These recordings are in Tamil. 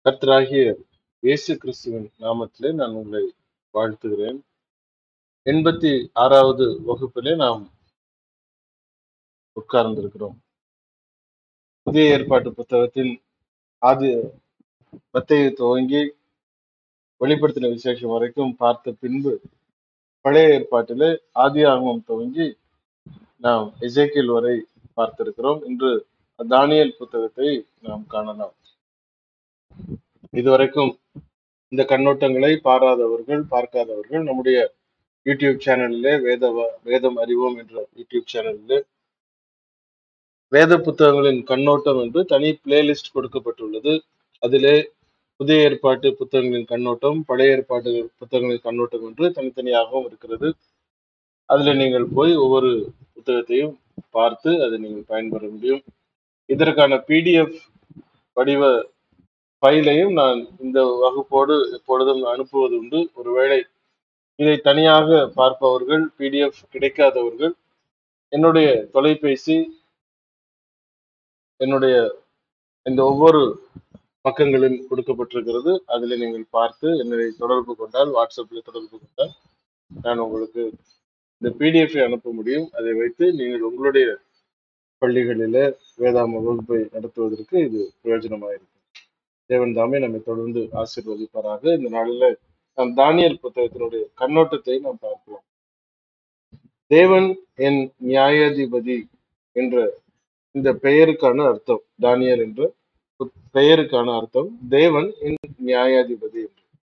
கர்த்தராகிய இயேசு கிறிஸ்துவின் நாமத்திலே நான் உங்களை வாழ்த்துகிறேன் எண்பத்தி ஆறாவது வகுப்பிலே நாம் உட்கார்ந்திருக்கிறோம் புதிய ஏற்பாட்டு புத்தகத்தில் ஆதி மத்தேயு துவங்கி வெளிப்படுத்தின விசேஷம் வரைக்கும் பார்த்த பின்பு பழைய ஏற்பாட்டிலே ஆதி ஆகமம் துவங்கி நாம் எசேக்கியல் வரை பார்த்திருக்கிறோம் இன்று தானியேல் புத்தகத்தை நாம் காணலாம் இதுவரைக்கும் இந்த கண்ணோட்டங்களை பாராதவர்கள் பார்க்காதவர்கள் நம்முடைய யூடியூப் சேனலிலே வேத வேதம் அறிவோம் என்ற யூடியூப் சேனலிலே வேத புத்தகங்களின் கண்ணோட்டம் என்று தனி பிளேலிஸ்ட் கொடுக்கப்பட்டுள்ளது அதிலே புதிய ஏற்பாட்டு புத்தகங்களின் கண்ணோட்டம் பழைய ஏற்பாட்டு புத்தகங்களின் கண்ணோட்டம் என்று தனித்தனியாகவும் இருக்கிறது அதில் நீங்கள் போய் ஒவ்வொரு புத்தகத்தையும் பார்த்து அதை நீங்கள் பயன்பெற முடியும் இதற்கான பிடிஎஃப் வடிவ ஃபைலையும் நான் இந்த வகுப்போடு எப்பொழுதும் அனுப்புவது உண்டு ஒருவேளை இதை தனியாக பார்ப்பவர்கள் பிடிஎஃப் கிடைக்காதவர்கள் என்னுடைய தொலைபேசி என்னுடைய இந்த ஒவ்வொரு பக்கங்களில் கொடுக்கப்பட்டிருக்கிறது அதில் நீங்கள் பார்த்து என்னை தொடர்பு கொண்டால் வாட்ஸ்அப்பில் தொடர்பு கொண்டால் நான் உங்களுக்கு இந்த பிடிஎஃப் அனுப்ப முடியும் அதை வைத்து நீங்கள் உங்களுடைய பள்ளிகளில வேதாம வகுப்பை நடத்துவதற்கு இது பிரயோஜனமாக இருக்கும் தேவன் தாமே நம்மை தொடர்ந்து ஆசீர்வதிப்பாராக இந்த நாளில் நாம் தானியல் புத்தகத்தினுடைய கண்ணோட்டத்தை நாம் பார்க்கலாம் தேவன் என் நியாயாதிபதி என்ற இந்த பெயருக்கான அர்த்தம் தானியல் என்ற புத்- பெயருக்கான அர்த்தம் தேவன் என் நியாயாதிபதி என்று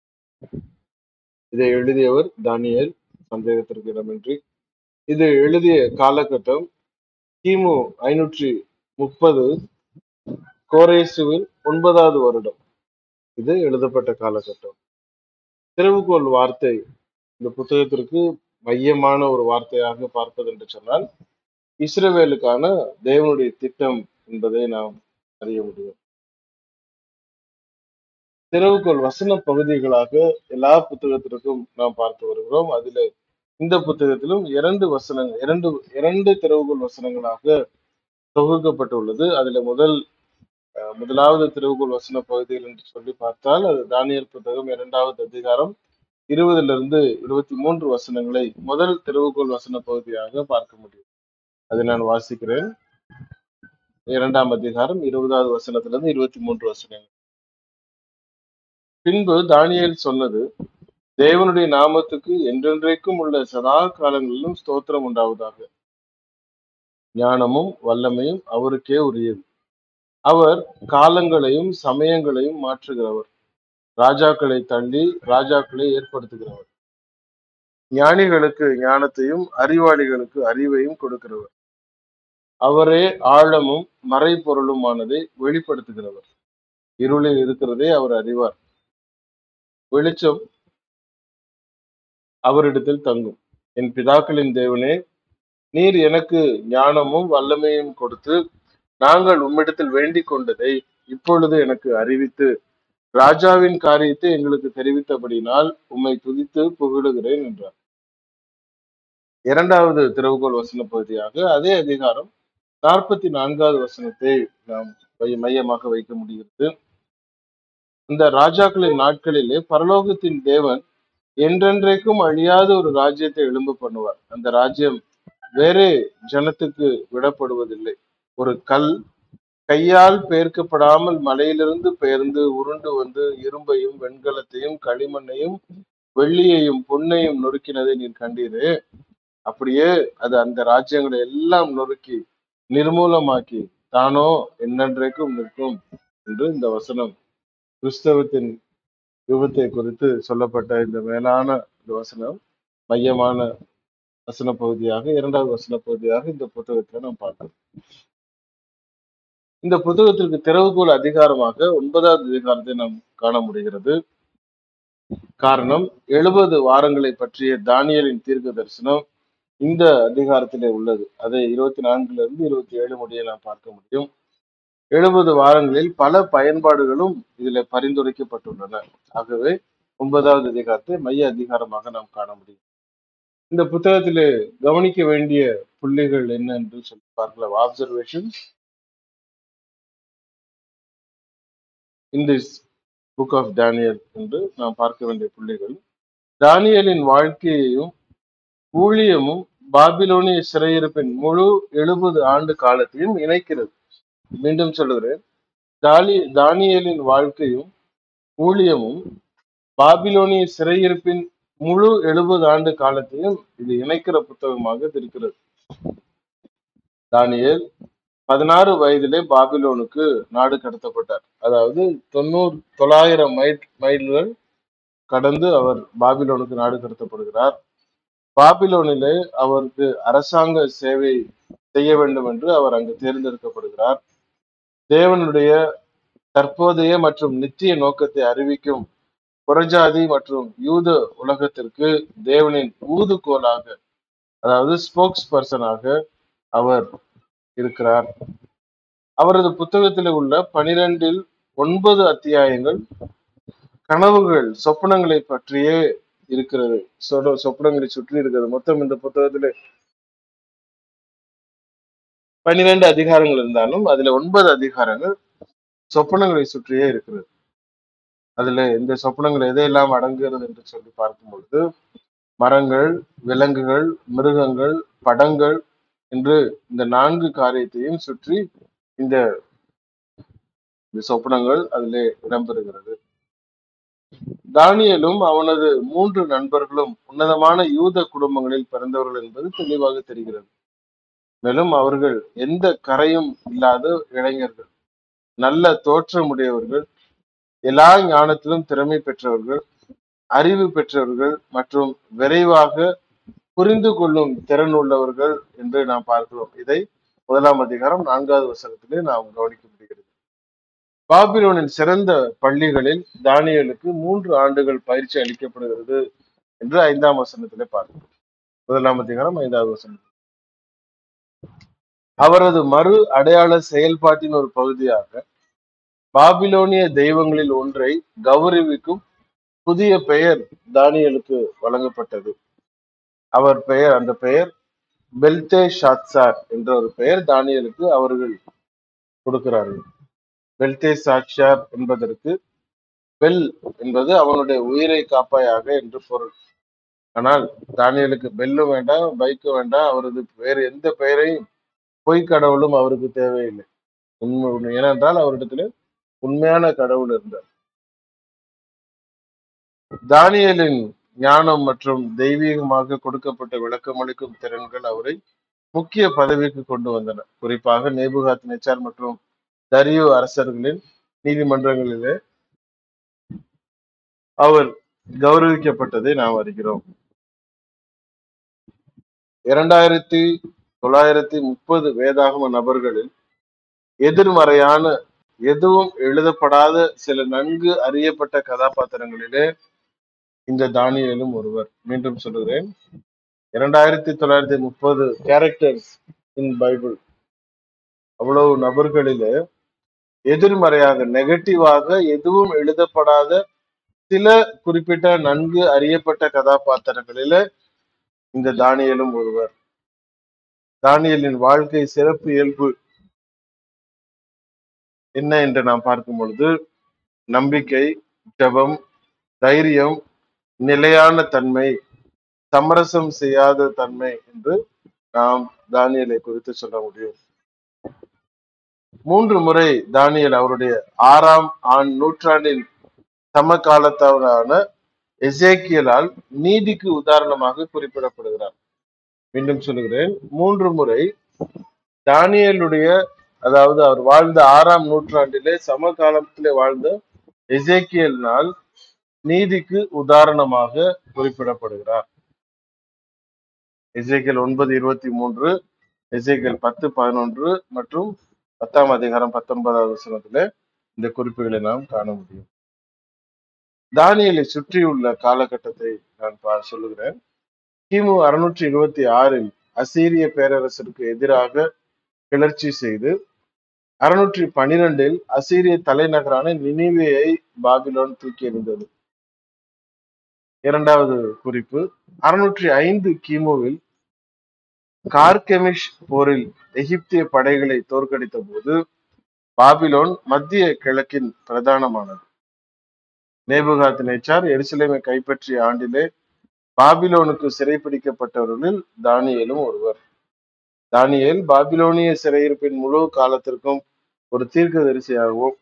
இதை எழுதியவர் தானியேல் சந்தேகத்திற்கு இடமின்றி இது எழுதிய காலகட்டம் கிமு ஐநூற்றி முப்பது கோரேசுவில் ஒன்பதாவது வருடம் இது எழுதப்பட்ட காலகட்டம் திறவுகோல் வார்த்தை இந்த புத்தகத்திற்கு மையமான ஒரு வார்த்தையாக பார்ப்பது என்று சொன்னால் இஸ்ரவேலுக்கான தேவனுடைய திட்டம் என்பதை நாம் அறிய முடியும் திறவுகோல் வசன பகுதிகளாக எல்லா புத்தகத்திற்கும் நாம் பார்த்து வருகிறோம் அதில் இந்த புத்தகத்திலும் இரண்டு வசனங்கள் இரண்டு இரண்டு திறவுகோல் வசனங்களாக தொகுக்கப்பட்டுள்ளது அதுல முதல் அஹ், முதலாவது திருவுகோள் வசன பகுதிகள் என்று சொல்லி பார்த்தால் அது தானியல் புத்தகம் இரண்டாவது அதிகாரம் இருபதுல இருந்து இருபத்தி மூன்று வசனங்களை முதல் திருவுகோள் வசன பகுதியாக பார்க்க முடியும் அதை நான் வாசிக்கிறேன் இரண்டாம் அதிகாரம் இருபதாவது வசனத்திலிருந்து இருபத்தி மூன்று வசனங்கள் பின்பு தானியேல் சொன்னது தேவனுடைய நாமத்துக்கு என்றென்றைக்கும் உள்ள சதா காலங்களிலும் ஸ்தோத்திரம் உண்டாவதாக ஞானமும் வல்லமையும் அவருக்கே உரியது அவர் காலங்களையும் சமயங்களையும் மாற்றுகிறவர் ராஜாக்களை தள்ளி ராஜாக்களை ஏற்படுத்துகிறவர் ஞானிகளுக்கு ஞானத்தையும் அறிவாளிகளுக்கு அறிவையும் கொடுக்கிறவர் அவரே ஆழமும் மறைபொருளுமானதை வெளிப்படுத்துகிறவர் இருளில் இருக்கிறதே அவர் அறிவார் வெளிச்சம் அவரிடத்தில் தங்கும் என் பிதாக்களின் தேவனே நீர் எனக்கு ஞானமும் வல்லமையும் கொடுத்து நாங்கள் உம்மிடத்தில் வேண்டிக் கொண்டதை இப்பொழுது எனக்கு அறிவித்து ராஜாவின் காரியத்தை எங்களுக்கு தெரிவித்தபடினால் உம்மை துதித்து புகழுகிறேன் என்றார் இரண்டாவது திறவுகோல் வசன பகுதியாக அதே அதிகாரம் நாற்பத்தி நான்காவது வசனத்தை நாம் மைய- மையமாக வைக்க முடிகிறது இந்த ராஜாக்களின் நாட்களிலே பரலோகத்தின் தேவன் என்றென்றைக்கும் அழியாத ஒரு ராஜ்யத்தை எழும்ப பண்ணுவார் அந்த ராஜ்யம் வேறே ஜனத்துக்கு விடப்படுவதில்லை ஒரு கல் கையால் பெயர்க்கப்படாமல் மலையிலிருந்து பெயர்ந்து உருண்டு வந்து இரும்பையும் வெண்கலத்தையும் களிமண்ணையும் வெள்ளியையும் பொன்னையும் நொறுக்கினதை நீர் கண்டீரே அப்படியே அது அந்த ராஜ்யங்களை எல்லாம் நொறுக்கி நிர்மூலமாக்கி தானோ என்னென்றைக்கும் நிற்கும் என்று இந்த வசனம் கிறிஸ்தவத்தின் யுகத்தை குறித்து சொல்லப்பட்ட இந்த மேலான இந்த வசனம் மையமான வசன பகுதியாக இரண்டாவது வசன பகுதியாக இந்த புத்தகத்தை நாம் பார்க்கிறோம் இந்த புத்தகத்திற்கு திறவுகோல் அதிகாரமாக ஒன்பதாவது அதிகாரத்தை நாம் காண முடிகிறது காரணம் எழுபது வாரங்களை பற்றிய தானியலின் தீர்க்க தரிசனம் இந்த அதிகாரத்திலே உள்ளது அதை இருபத்தி நான்குல இருந்து இருபத்தி ஏழு முடிய நாம் பார்க்க முடியும் எழுபது வாரங்களில் பல பயன்பாடுகளும் இதில் பரிந்துரைக்கப்பட்டுள்ளன ஆகவே ஒன்பதாவது அதிகாரத்தை மைய அதிகாரமாக நாம் காண முடியும் இந்த புத்தகத்திலே கவனிக்க வேண்டிய புள்ளிகள் என்ன என்று சொல்லி பார்க்கலாம் observation in this book of Daniel என்று நாம் பார்க்க வேண்டிய புள்ளிகள் தானியலின் வாழ்க்கையையும் ஊழியமும் பாபிலோனிய சிறையிருப்பின் முழு எழுபது ஆண்டு காலத்தையும் இணைக்கிறது மீண்டும் சொல்லுகிறேன் தாலி தானியலின் வாழ்க்கையும் ஊழியமும் பாபிலோனிய சிறையிருப்பின் முழு எழுபது ஆண்டு காலத்தையும் இது இணைக்கிற புத்தகமாக இது இருக்கிறது தானியேல் பதினாறு வயதிலே பாபிலோனுக்கு நாடு கடத்தப்பட்டார் அதாவது தொண்ணூறு தொள்ளாயிரம் மைல் மைல்கள் கடந்து அவர் பாபிலோனுக்கு நாடு கடத்தப்படுகிறார் பாபிலோனிலே அவருக்கு அரசாங்க சேவை செய்ய வேண்டும் என்று அவர் அங்கு தேர்ந்தெடுக்கப்படுகிறார் தேவனுடைய தற்போதைய மற்றும் நித்திய நோக்கத்தை அறிவிக்கும் புறஜாதி மற்றும் யூத உலகத்திற்கு தேவனின் ஊதுகோலாக அதாவது ஸ்போக்ஸ் பர்சனாக அவர் இருக்கிறார் அவரது புத்தகத்தில் உள்ள பனிரெண்டில் ஒன்பது அத்தியாயங்கள் கனவுகள் சொப்பனங்களை பற்றியே இருக்கிறது சொட- சொப்பனங்களை சுற்றி இருக்கிறது மொத்தம் இந்த புத்தகத்துல பன்னிரண்டு அதிகாரங்கள் இருந்தாலும் அதுல ஒன்பது அதிகாரங்கள் சொப்பனங்களை சுற்றியே இருக்கிறது அதுல இந்த சொப்பனங்கள் எதையெல்லாம் அடங்குகிறது என்று சொல்லி பார்க்கும் பொழுது மரங்கள் விலங்குகள் மிருகங்கள் படங்கள் என்று இந்த நான்கு காரியத்தையும் சுற்றி இந்த இந்த சொப்பனங்கள் அதிலே இடம்பெறுகிறது தானியேலும் அவனது மூன்று நண்பர்களும் உன்னதமான யூத குடும்பங்களில் பிறந்தவர்கள் என்பது தெளிவாக தெரிகிறது மேலும் அவர்கள் எந்த கரையும் இல்லாத இளைஞர்கள் நல்ல தோற்றமுடையவர்கள் எல்லா ஞானத்திலும் திறமை பெற்றவர்கள் அறிவு பெற்றவர்கள் மற்றும் விரைவாக புரிந்து கொள்ளும் திறன் உள்ளவர்கள் என்று நாம் பார்க்கிறோம் இதை முதலாம் அதிகாரம் நான்காவது வசனத்திலே நாம் கவனிக்க முடிகிறது பாபிலோனின் சிறந்த பள்ளிகளில் தானியேலுக்கு மூன்று ஆண்டுகள் பயிற்சி அளிக்கப்படுகிறது என்று ஐந்தாம் வசனத்திலே பார்க்கிறோம் முதலாம் அதிகாரம் ஐந்தாவது வசனம் அவரது மறு அடையாள செயல்பாட்டின் ஒரு பகுதியாக பாபிலோனிய தெய்வங்களில் ஒன்றை கௌரவிக்கும் புதிய பெயர் தானியேலுக்கு வழங்கப்பட்டது அவர் பெயர் அந்த பெயர் பெல்தே ஷாத்சார் என்ற ஒரு பெயர் தானியேலுக்கு அவர்கள் கொடுக்கிறார்கள் பெல்தே சாட்சார் என்பதற்கு பெல் என்பது அவனுடைய உயிரை காப்பாயாக என்று பொருள் ஆனால் தானியேலுக்கு பெல்லும் வேண்டாம் பைக்கும் வேண்டாம் அவரது வேறு எந்த பெயரையும் பொய் கடவுளும் அவருக்கு தேவையில்லை உண்மை உண்மை. ஏனென்றால் அவரிடத்துல உண்மையான கடவுள் இருந்தார் தானியேலின் ஞானம் மற்றும் தெய்வீகமாக கொடுக்கப்பட்ட விளக்கமளிக்கும் திறன்கள் அவரை முக்கிய பதவிக்கு கொண்டு வந்தன குறிப்பாக நேபுகாத் நெச்சார் மற்றும் தரியு அரசர்களின் நீதிமன்றங்களிலே அவர் கௌரவிக்கப்பட்டதை நாம் அறிகிறோம் இரண்டாயிரத்தி தொள்ளாயிரத்தி முப்பது வேதாகம நபர்களில் எதிர்மறையான எதுவும் எழுதப்படாத சில நன்கு அறியப்பட்ட கதாபாத்திரங்களிலே இந்த தானியேலும் ஒருவர் மீண்டும் சொல்லுகிறேன் இரண்டாயிரத்தி தொள்ளாயிரத்தி முப்பது கேரக்டர்ஸ் இன் பைபிள் அவ்வளவு நபர்களிலே எதிர்மறையாக நெகட்டிவாக எதுவும் எழுதப்படாத சில குறிப்பிட்ட நன்கு அறியப்பட்ட கதாபாத்திரங்களிலே இந்த தானியேலும் ஒருவர் தானியேலின் வாழ்க்கை சிறப்பு இயல்பு என்ன என்று நாம் பார்க்கும் பொழுது நம்பிக்கை ஜெபம் தைரியம் நிலையான தன்மை சமரசம் செய்யாத தன்மை என்று நாம் தானியலை குறித்து சொல்ல முடியும் மூன்று முறை தானியல் அவருடைய ஆறாம் ஆண் நூற்றாண்டின் சமகாலத்தவரான எசேக்கியலால் நீதிக்கு உதாரணமாக குறிப்பிடப்படுகிறார் மீண்டும் சொல்லுகிறேன் மூன்று முறை தானியலுடைய அதாவது அவர் வாழ்ந்த ஆறாம் நூற்றாண்டிலே சமகாலத்திலே வாழ்ந்த எசேக்கியலினால் நீதிக்கு உதாரணமாக குறிப்பிடப்படுகிறார் எசேக்கியல் ஒன்பது இருபத்தி மூன்று எசேக்கியல் பத்து பதினொன்று மற்றும் பத்தாம் அதிகாரம் பத்தொன்பதாவது வசனத்திலே இந்த குறிப்புகளை நாம் காண முடியும் தானியலை சுற்றியுள்ள காலகட்டத்தை நான் பா- சொல்லுகிறேன் கிமு அறுநூற்றி இருபத்தி ஆறில் அசீரிய பேரரசருக்கு எதிராக கிளர்ச்சி செய்து அறுநூற்றி பனிரெண்டில் அசீரிய தலைநகரான நினிவேயை பாபிலோன் தூக்கி எறிந்தது இரண்டாவது குறிப்பு அறுநூற்றி ஐந்து கிமுவில் கார்கெமிஷ் போரில் எகிப்திய படைகளை தோற்கடித்த போது பாபிலோன் மத்திய கிழக்கின் பிரதானமானது நேபுகாத் நேச்சார் எருசலேமை கைப்பற்றிய ஆண்டிலே பாபிலோனுக்கு சிறைப்பிடிக்கப்பட்டவர்களில் தானியேலும் ஒருவர் தானியேல் பாபிலோனிய சிறையிருப்பின் முழு காலத்திற்கும் ஒரு தீர்க்கதரிசியாகவும்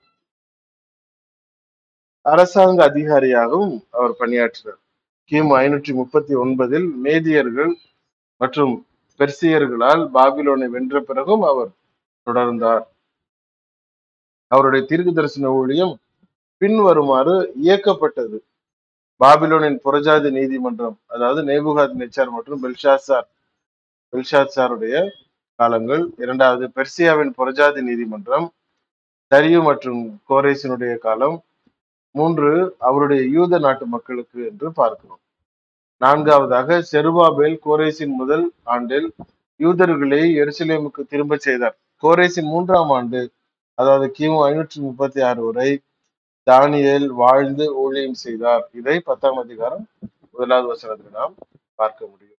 அரசாங்க அதிகாரியாகவும் அவர் பணியாற்றினார் கிமு ஐநூற்றி முப்பத்தி ஒன்பதில் மேதியர்கள் மற்றும் பெர்சியர்களால் பாபிலோனை வென்ற பிறகும் அவர் தொடர்ந்தார் அவருடைய தீர்க்க தரிசன ஊழியம் பின்வருமாறு இயக்கப்பட்டது பாபிலோனின் புறஜாதி நீதிமன்றம் அதாவது நேபுகாத் நெச்சார் மற்றும் பெல்ஷாசார் பெல்ஷாசாருடைய காலங்கள் இரண்டாவது பெர்சியாவின் புறஜாதி நீதிமன்றம் தரியு மற்றும் கோரேசினுடைய காலம் மூன்று அவருடைய யூத நாட்டு மக்களுக்கு என்று பார்க்கிறோம் நான்காவதாக செருபாபேல் கோரேசின் முதல் ஆண்டில் யூதர்களை எருசலேமுக்கு திரும்ப செய்தார் கோரேசின் மூன்றாம் ஆண்டு அதாவது கிமு ஐநூற்றி முப்பத்தி ஆறு வரை தானியேல் வாழ்ந்து ஊழியம் செய்தார் இதை பத்தாம் அதிகாரம் முதலாவது வசனத்தில் நாம் பார்க்க முடியும்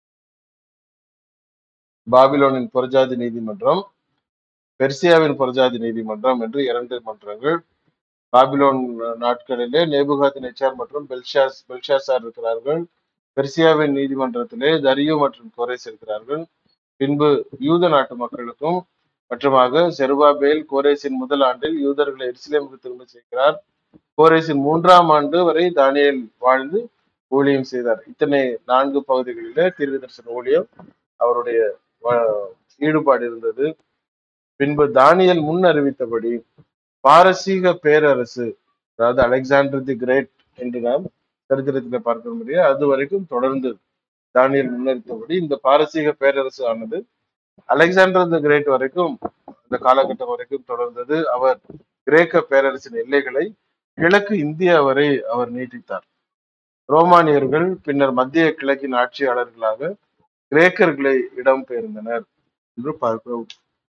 பாபிலோனின் புறஜாதி நீதிமன்றம் பெர்சியாவின் புறஜாதி நீதிமன்றம் என்று இரண்டு மன்றங்கள் பாபிலோன் நாட்களிலே நேபுகாத் நெச்சார் மற்றும் பெல்ஷாஸ் பெல்ஷாசார் இருக்கிறார்கள் பெர்சியாவின் நீதிமன்றத்திலே தரியு மற்றும் கோரேஸ் இருக்கிறார்கள் பின்பு யூத நாட்டு மக்களுக்கும் மற்றுமாக செருபாபேல் கோரேசின் முதல் ஆண்டில் யூதர்களை எருசலேமுக்கு திரும்ப செய்கிறார் கோரேசின் மூன்றாம் ஆண்டு வரை தானியேல் வாழ்ந்து ஊழியம் செய்தார் இத்தனை நான்கு பகுதிகளிலே தீர்க்க தரிசன ஊழியம் அவருடைய வ- ஈடுபாடு இருந்தது பின்பு தானியேல் முன் அறிவித்தபடி பாரசீக பேரரசு அதாவது அலெக்சாண்டர் தி கிரேட் என்று நாம் சரித்திரத்தில் பார்க்க முடியும் அது வரைக்கும் தொடர்ந்து தானியேல் முன்னறித்தபடி இந்த பாரசீக பேரரசு ஆனது அலெக்சாண்டர் தி கிரேட் வரைக்கும் இந்த காலகட்டம் வரைக்கும் தொடர்ந்தது அவர் கிரேக்க பேரரசின் எல்லைகளை கிழக்கு இந்தியா வரை அவர் நீட்டித்தார் ரோமானியர்கள் பின்னர் மத்திய கிழக்கின் ஆட்சியாளர்களாக கிரேக்கர்களை இடம்பெயர்ந்தனர் என்று பார்க்கிறோம்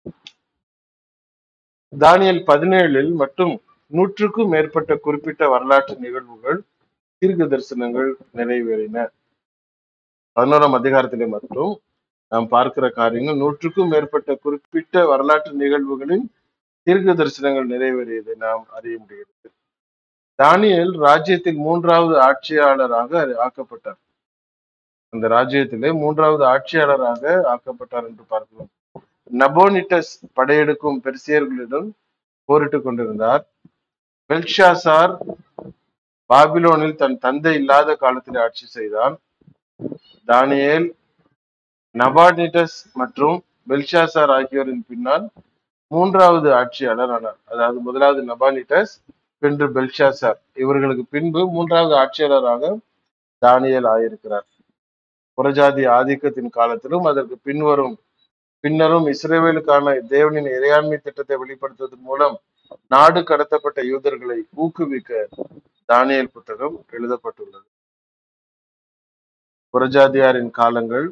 தானியல் பதினேழில் மட்டும் நூற்றுக்கும் மேற்பட்ட குறிப்பிட்ட வரலாற்று நிகழ்வுகள் தீர்க்க தரிசனங்கள் நிறைவேறின பதினோராம் அதிகாரத்திலே மட்டும் நாம் பார்க்கிற காரியங்கள் நூற்றுக்கும் மேற்பட்ட குறிப்பிட்ட வரலாற்று நிகழ்வுகளின் தீர்க்க தரிசனங்கள் நிறைவேறியதை நாம் அறிய முடிகிறது தானியேல் ராஜ்யத்தில் மூன்றாவது ஆட்சியாளராக ஆக்கப்பட்டார் அந்த ராஜ்யத்திலே மூன்றாவது ஆட்சியாளராக ஆக்கப்பட்டார் என்று பார்க்கிறோம் நபோனிட்டஸ் படையெடுக்கும் பெர்சியர்களிடம் போரிட்டுக் கொண்டிருந்தார் பெல்ஷாசார் பாபிலோனில் தன் தந்தை இல்லாத காலத்தில் ஆட்சி செய்தான் தானியேல் நபானிட்டஸ் மற்றும் பெல்ஷாசார் ஆகியோரின் பின்னால் மூன்றாவது ஆட்சியாளர் ஆனார் அதாவது முதலாவது நபானிட்டஸ் பின்பு பெல்ஷாசார் இவர்களுக்கு பின்பு மூன்றாவது ஆட்சியாளராக தானியேல் ஆயிருக்கிறார் புறஜாதி ஆதிக்கத்தின் காலத்திலும் அதற்கு பின்வரும் பின்னரும் இஸ்ரேவேலுக்கான தேவனின் இறையாண்மை திட்டத்தை வெளிப்படுத்துவதன் மூலம் நாடு கடத்தப்பட்ட யூதர்களை ஊக்குவிக்க தானியேல் புத்தகம் எழுதப்பட்டுள்ளது புறஜாதியாரின் காலங்கள்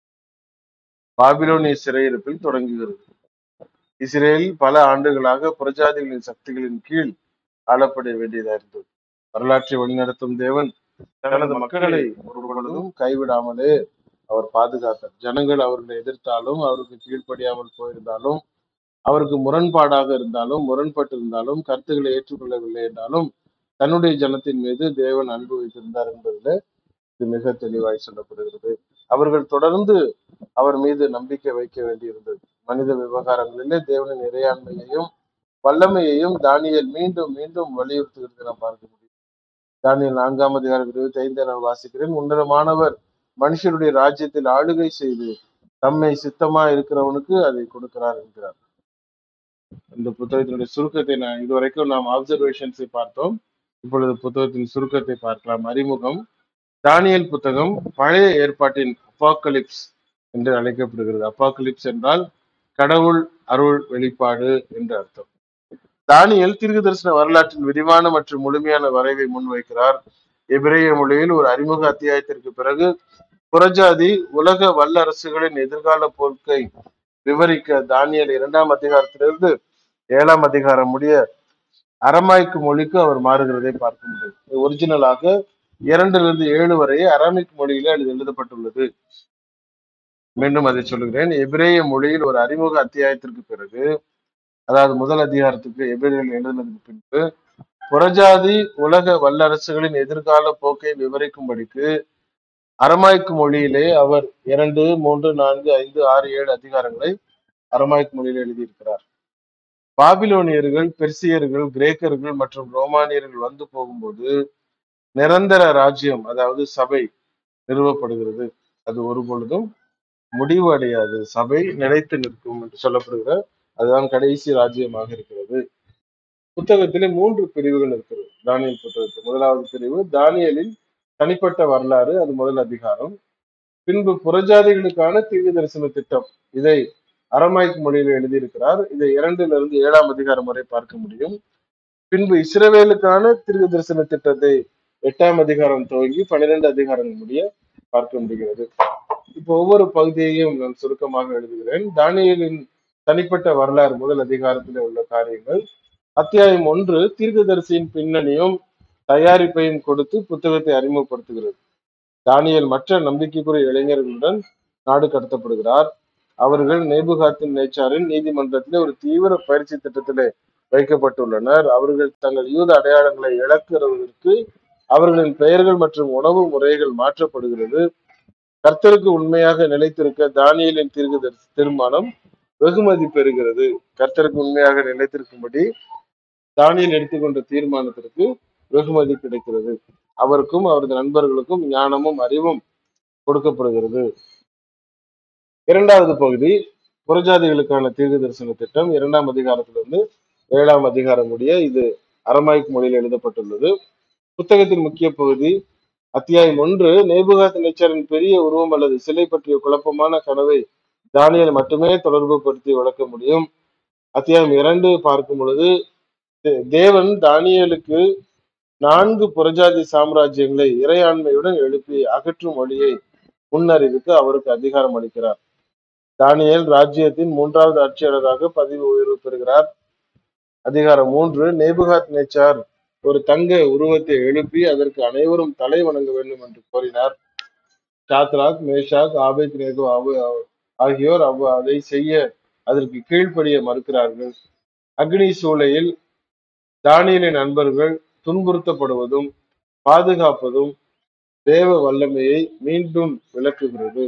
பாபிலோனிய சிறையிருப்பில் தொடங்குகிறது இஸ்ரேல் பல ஆண்டுகளாக புறஜாதிகளின் சக்திகளின் கீழ் ஆளப்பட வேண்டியதா இருந்தது வரலாற்றை வழிநடத்தும் தேவன் தனது மக்களை ஒரு பொழுதும் கைவிடாமலே அவர் பாதுகாத்தார் ஜனங்கள் அவர்களை எதிர்த்தாலும் அவருக்கு கீழ்ப்படியாமல் போயிருந்தாலும் அவருக்கு முரண்பாடாக இருந்தாலும் முரண்பட்டு இருந்தாலும் கருத்துக்களை ஏற்றுக்கொள்ளவில்லை என்றாலும் தன்னுடைய ஜனத்தின் மீது தேவன் அன்பு வைத்திருந்தார் என்பதில் இது மிக தெளிவாய் சொல்லப்படுகிறது அவர்கள் தொடர்ந்து அவர் மீது நம்பிக்கை வைக்க வேண்டியிருந்தது மனித விவகாரங்களிலே தேவனின் இறையாண்மையையும் வல்லமையையும் தானியேல் மீண்டும் மீண்டும் வலியுறுத்துகிறது நாம் பார்க்க முடியும் தானியேல் நான்காம் அதிகாரம் இருபத்தி ஐந்து நான் வாசிக்கிறேன் உன்னதமானவர் மனுஷருடைய ராஜ்யத்தில் ஆளுகை செய்து தம்மை சித்தமா இருக்கிறவனுக்கு அதை கொடுக்கிறார் என்கிறார் இந்த புத்தகத்தினுடைய சுருக்கத்தை நான் இதுவரைக்கும் நாம் அப்சர்வேஷன்ஸை பார்த்தோம் இப்பொழுது புத்தகத்தின் சுருக்கத்தை பார்க்கலாம் அறிமுகம் தானியேல் புத்தகம் பழைய ஏற்பாட்டின் அப்பாக்கலிப்ஸ் என்று அழைக்கப்படுகிறது அப்பாக்கலிப்ஸ் என்றால் கடவுள் அருள் வெளிப்பாடு என்று அர்த்தம் தானியேல் தீர்க்க தரிசன வரலாற்றின் விரிவான மற்றும் முழுமையான வரைவை முன்வைக்கிறார் எபிரேய மொழியில் ஒரு அறிமுக அத்தியாயத்திற்கு பிறகு புறஜாதி உலக வல்லரசுகளின் எதிர்கால போக்கை விவரிக்க தானியேல் இரண்டாம் அதிகாரத்திலிருந்து ஏழாம் அதிகாரம் முடிய அரமாய்க்கு மொழிக்கு அவர் மாறுகிறதை பார்க்க முடியும் ஒரிஜினலாக இரண்டிலிருந்து ஏழு வரை அரமிக் மொழியில அது எழுதப்பட்டுள்ளது மீண்டும் அதை சொல்லுகிறேன் எபிரேய மொழியில் ஒரு அறிமுக அத்தியாயத்திற்கு பிறகு அதாவது முதல் அதிகாரத்துக்கு எபிரேயர்கள் எழுதினதுக்கு பின்பு புறஜாதி உலக வல்லரசுகளின் எதிர்கால போக்கை விவரிக்கும்படிக்கு அரமாய்க்கு மொழியிலே அவர் இரண்டு மூன்று நான்கு ஐந்து ஆறு ஏழு அதிகாரங்களை அரமாய்க்கு மொழியில் எழுதியிருக்கிறார் பாபிலோனியர்கள் பெர்சியர்கள் கிரேக்கர்கள் மற்றும் ரோமானியர்கள் வந்து போகும்போது நிரந்தர ராஜ்யம் அதாவது சபை நிறுவப்படுகிறது அது ஒரு பொழுதும் முடிவு அடையாது சபை நிலைத்து நிற்கும் என்று சொல்லப்படுகிற அதுதான் கடைசி ராஜ்யமாக இருக்கிறது புத்தகத்திலே மூன்று பிரிவுகள் இருக்கிறது தானியல் புத்தகத்தில் முதலாவது பிரிவு தானியலின் தனிப்பட்ட வரலாறு அது முதல் அதிகாரம் பின்பு புறஜாதிகளுக்கான தீர்க்க தரிசன திட்டம் இதை அரமாய்க்கு மொழியில் எழுதியிருக்கிறார் இதை இரண்டிலிருந்து இருந்து ஏழாம் அதிகாரம் வரை பார்க்க முடியும் பின்பு இஸ்ரவேலுக்கான தீர்க்க தரிசன திட்டத்தை எட்டாம் அதிகாரம் துவங்கி பன்னிரெண்டு அதிகாரம் முடிய பார்க்க முடிகிறது இப்போ ஒவ்வொரு பகுதியையும் நான் சுருக்கமாக எழுதுகிறேன் தானியலின் தனிப்பட்ட வரலாறு முதல் அதிகாரத்தில் உள்ள காரியங்கள் அத்தியாயம் ஒன்று தீர்க்கதரிசியின் பின்னணியும் தயாரிப்பையும் கொடுத்து புத்தகத்தை அறிமுகப்படுத்துகிறது தானியல் மற்ற நம்பிக்கைக்குரிய இளைஞர்களுடன் நாடு கடத்தப்படுகிறார் அவர்கள் நேபுகாத்தின் நேச்சாரின் நீதிமன்றத்திலே ஒரு தீவிர பயிற்சி திட்டத்திலே வைக்கப்பட்டுள்ளனர் அவர்கள் தங்கள் யூத அடையாளங்களை இழக்கிறதற்கு அவர்களின் பெயர்கள் மற்றும் உணவு முறைகள் மாற்றப்படுகிறது கர்த்தருக்கு உண்மையாக நிலைத்திருக்க தானியலின் தீர்க்க தீர்மானம் வெகுமதி பெறுகிறது கர்த்தருக்கு உண்மையாக நிலைத்திருக்கும்படி தானியல் எடுத்துக்கொண்ட தீர்மானத்திற்கு வெகுமதி கிடைக்கிறது அவருக்கும் அவரது நண்பர்களுக்கும் ஞானமும் அறிவும் கொடுக்கப்படுகிறது இரண்டாவது பகுதி புறஜாதிகளுக்கான தீர்க்க தரிசன திட்டம் இரண்டாம் அதிகாரத்திலிருந்து ஏழாம் அதிகாரம் முடிய இது அரமாய்க் மொழியில் எழுதப்பட்டுள்ளது புத்தகத்தின் முக்கிய பகுதி அத்தியாயம் ஒன்று நேபுகாத் நேச்சரின் பெரிய உருவம் அல்லது சிலை பற்றிய குழப்பமான கனவை தானியல் மட்டுமே தொடர்பு படுத்தி விளக்க முடியும் அத்தியாயம் இரண்டு பார்க்கும் பொழுது தே- தேவன் தானியேலுக்கு நான்கு புறஜாதி சாம்ராஜ்யங்களை இறையாண்மையுடன் எழுப்பி அகற்றும் வழியை முன்னறிவித்து அவருக்கு அதிகாரம் அளிக்கிறார் தானியேல் ராஜ்யத்தின் மூன்றாவது ஆட்சியாளராக பதவி உயர்வு பெறுகிறார் அதிகாரம் மூன்று நேபுகாத் நேச்சார் ஒரு தங்க உருவத்தை எழுப்பி அதற்கு அனைவரும் தலை வணங்க வேண்டும் என்று கோரினார் சாத்ராக் மேஷாக் ஆபேத் நேகோ ஆகியோர் அவ் அதை செய்ய அதற்கு கீழ்ப்படிய மறுக்கிறார்கள் அக்னி சூளையில் தானியலின் நண்பர்கள் துன்புறுத்தப்படுவதும் பாதுகாப்பதும் தேவ வல்லமையை மீண்டும் விளக்குகிறது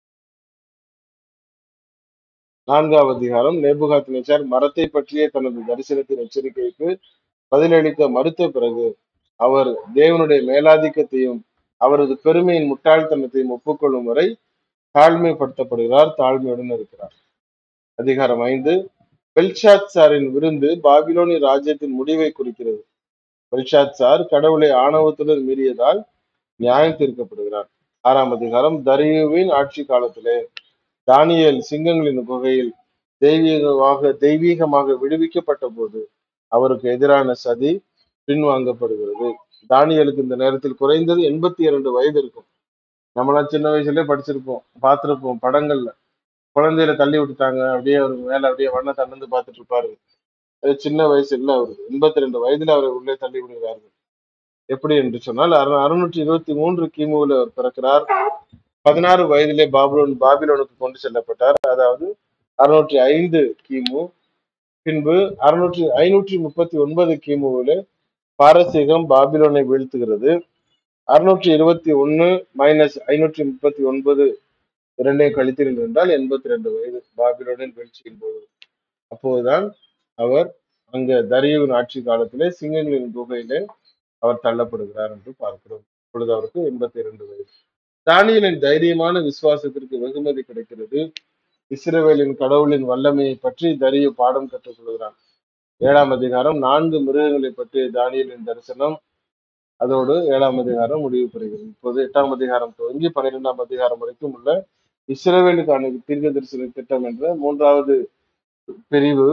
நான்காவது அதிகாரம் நேபுகாத் நேச்சார் மரத்தை பற்றிய தனது தரிசனத்தின் எச்சரிக்கைக்கு பதிலளிக்க மறுத்த பிறகு அவர் தேவனுடைய மேலாதிக்கத்தையும் அவரது பெருமையின் முட்டாள்தனத்தையும் ஒப்புக்கொள்ளும் வரை தாழ்மைப்படுத்தப்படுகிறார் தாழ்மையுடன் இருக்கிறார் அதிகாரம் ஐந்து பெல்ஷாத் சாரின் விருந்து பாபிலோனி ராஜ்யத்தின் முடிவை குறிக்கிறது பெல்ஷாத் சார் கடவுளை ஆணவத்துடன் மீறியதால் நியாயம் தீர்க்கப்படுகிறார் ஆறாம் அதிகாரம் தரியுவின் ஆட்சி காலத்திலே தானியேல் சிங்கங்களின் குகையில் தெய்வீகமாக தெய்வீகமாக விடுவிக்கப்பட்ட போது அவருக்கு எதிரான சதி பின்வாங்கப்படுகிறது தானியேலுக்கு இந்த நேரத்தில் குறைந்தது எண்பத்தி இரண்டு வயது இருக்கும் நம்மளாம் சின்ன வயசுலயே படிச்சிருப்போம் பார்த்திருப்போம் படங்கள்ல குழந்தையில தள்ளி விட்டுட்டாங்க அப்படியே அவர் மேல அப்படியே வண்ண தன்னந்து பார்த்துட்டு இருப்பாரு அது சின்ன வயசு இல்ல அவருக்கு எண்பத்தி ரெண்டு வயதுல அவரை உள்ளே தள்ளி விடுகிறார்கள் எப்படி என்று சொன்னால் அறு அறுநூற்றி இருபத்தி மூன்று கிமுவில் அவர் பிறக்கிறார் பதினாறு வயதிலே பாபிலோன் பாபிலோனுக்கு கொண்டு செல்லப்பட்டார் அதாவது அறுநூற்றி ஐந்து கிமு பின்பு அறுநூற்றி ஐநூற்றி முப்பத்தி ஒன்பது கிமுவிலே பாரசீகம் பாபிலோனை வீழ்த்துகிறது அறுநூற்றி இருபத்தி ஒன்னு மைனஸ் ஐநூற்றி முப்பத்தி ஒன்பது இரண்டையும் கழித்தீர்கள் என்றால் எண்பத்தி ரெண்டு வயது பாபிலோனின் வீழ்ச்சியின் போது அப்போதுதான் அவர் அங்க தரியுவின் ஆட்சி காலத்திலே சிங்கங்களின் குகையிலே அவர் தள்ளப்படுகிறார் என்று பார்க்கிறோம் இப்பொழுது அவருக்கு எண்பத்தி இரண்டு வயது தானியலின் தைரியமான விசுவாசத்திற்கு வெகுமதி கிடைக்கிறது இஸ்ரவேலின் கடவுளின் வல்லமையை பற்றி தரியு பாடம் கற்றுக் கொள்கிறான் ஏழாம் அதிகாரம் நான்கு மிருகங்களை பற்றிய தானியலின் தரிசனம் அதோடு ஏழாம் அதிகாரம் முடிவு பெறுகிறது இப்போது எட்டாம் அதிகாரம் துவங்கி பன்னிரெண்டாம் அதிகாரம் வரைக்கும் உள்ள இஸ்ரவேலுக்கான தீர்க்க தரிசன திட்டம் என்ற மூன்றாவது பிரிவு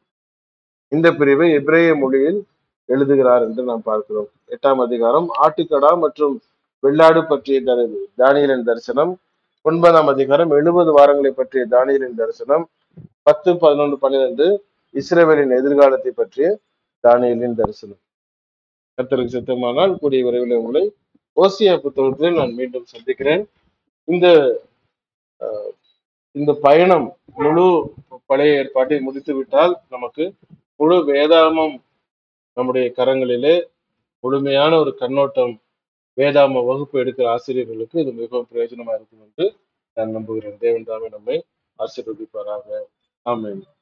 இந்த பிரிவை எபிரேய மொழியில் எழுதுகிறார் என்று நாம் பார்க்கிறோம் எட்டாம் அதிகாரம் ஆட்டுக்கடா மற்றும் வெள்ளாடு பற்றிய தரி- தானியேலின் தரிசனம் ஒன்பதாம் அதிகாரம் எழுபது வாரங்களை பற்றிய தானியேலின் தரிசனம் பத்து பதினொன்று பன்னிரெண்டு இஸ்ரவேலின் எதிர்காலத்தை பற்றிய தானியேலின் தரிசனம் கர்த்தருக்கு சித்தமானால் கூடிய விரைவில் உங்களை ஓசியா புத்தகத்தில் நான் மீண்டும் சந்திக்கிறேன் இந்த அஹ், இந்த பயணம் முழு பழைய ஏற்பாட்டை முடித்து விட்டால் நமக்கு முழு வேதாகமம் நம்முடைய கரங்களிலே முழுமையான ஒரு கண்ணோட்டம் வேதாம வகுப்பு எடுக்கிற ஆசிரியர்களுக்கு இது மிகவும் பிரயோஜனமா இருக்கும் என்று நான் நம்புகிறேன் தேவன் தாமே நம்மை ஆசீர்வதிப்பாராக ஆமென்